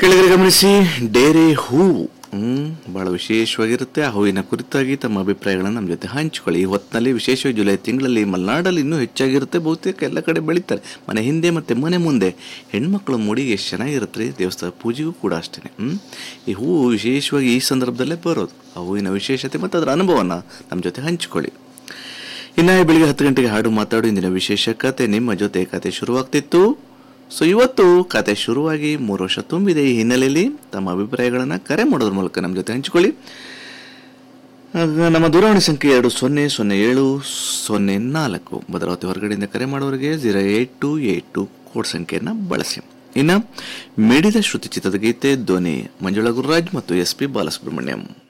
ಕೆಳಗಡೆ ಗಮನಿಸಿ ಡೇರೆ ಹೂವು ಹ್ಮ್ ಬಹಳ ವಿಶೇಷವಾಗಿರುತ್ತೆ ಆ ಹೂವಿನ ಕುರಿತಾಗಿ ತಮ್ಮ ಅಭಿಪ್ರಾಯಗಳನ್ನು ನಮ್ಮ ಜೊತೆ ಹಂಚಿಕೊಳ್ಳಿ ಈ ಹೊತ್ತಿನಲ್ಲಿ ವಿಶೇಷವಾಗಿ ಜುಲೈ ತಿಂಗಳಲ್ಲಿ ಮಲೆನಾಡಲ್ಲಿ ಇನ್ನೂ ಹೆಚ್ಚಾಗಿರುತ್ತೆ ಬಹುತೇಕ ಎಲ್ಲ ಕಡೆ ಬೆಳೀತಾರೆ ಮನೆ ಹಿಂದೆ ಮತ್ತು ಮನೆ ಮುಂದೆ ಹೆಣ್ಮಕ್ಳ ಮುಡಿಗೆ ಎಷ್ಟು ಚೆನ್ನಾಗಿರುತ್ತೆ ರೀ ದೇವಸ್ಥಾನ ಪೂಜೆಗೂ ಕೂಡ ಅಷ್ಟೇ ಹ್ಮ್ ಈ ಹೂವು ವಿಶೇಷವಾಗಿ ಈ ಸಂದರ್ಭದಲ್ಲೇ ಬರೋದು ಆ ಹೂವಿನ ವಿಶೇಷತೆ ಮತ್ತು ಅದರ ಅನುಭವನ ನಮ್ಮ ಜೊತೆ ಹಂಚಿಕೊಳ್ಳಿ ಇನ್ನು ಬೆಳಿಗ್ಗೆ ಹತ್ತು ಗಂಟೆಗೆ ಹಾಡು ಮಾತಾಡು ಇಂದಿನ ವಿಶೇಷ ಕತೆ ನಿಮ್ಮ ಜೊತೆ ಕತೆ ಶುರುವಾಗ್ತಿತ್ತು ಸೊ ಇವತ್ತು ಕತೆ ಶುರುವಾಗಿ ಮೂರು ವರ್ಷ ತುಂಬಿದೆ ಈ ಹಿನ್ನೆಲೆಯಲ್ಲಿ ತಮ್ಮ ಅಭಿಪ್ರಾಯಗಳನ್ನು ಕರೆ ಮಾಡೋದ್ರ ಮೂಲಕ ನಮ್ಮ ಜೊತೆ ಹಂಚಿಕೊಳ್ಳಿ ಆಗ ನಮ್ಮ ದೂರವಾಣಿ ಸಂಖ್ಯೆ ಎರಡು ಸೊನ್ನೆ ಸೊನ್ನೆ ಏಳು ಸೊನ್ನೆ ನಾಲ್ಕು ಭದ್ರಾವತಿ ಹೊರಗಡೆಯಿಂದ ಕರೆ ಮಾಡೋರಿಗೆ zero eight two eight two code ಸಂಖ್ಯೆಯನ್ನು ಬಳಸಿ ಇನ್ನು ಮಿಡಿದ ಶ್ರುತಿ ಚಿತ್ರದ ಗೀತೆ ಧ್ವನಿ ಮಂಜುಳಾ ಗುರುರಾಜ್ ಮತ್ತು ಎಸ್ ಪಿ ಬಾಲಸುಬ್ರಹ್ಮಣ್ಯಂ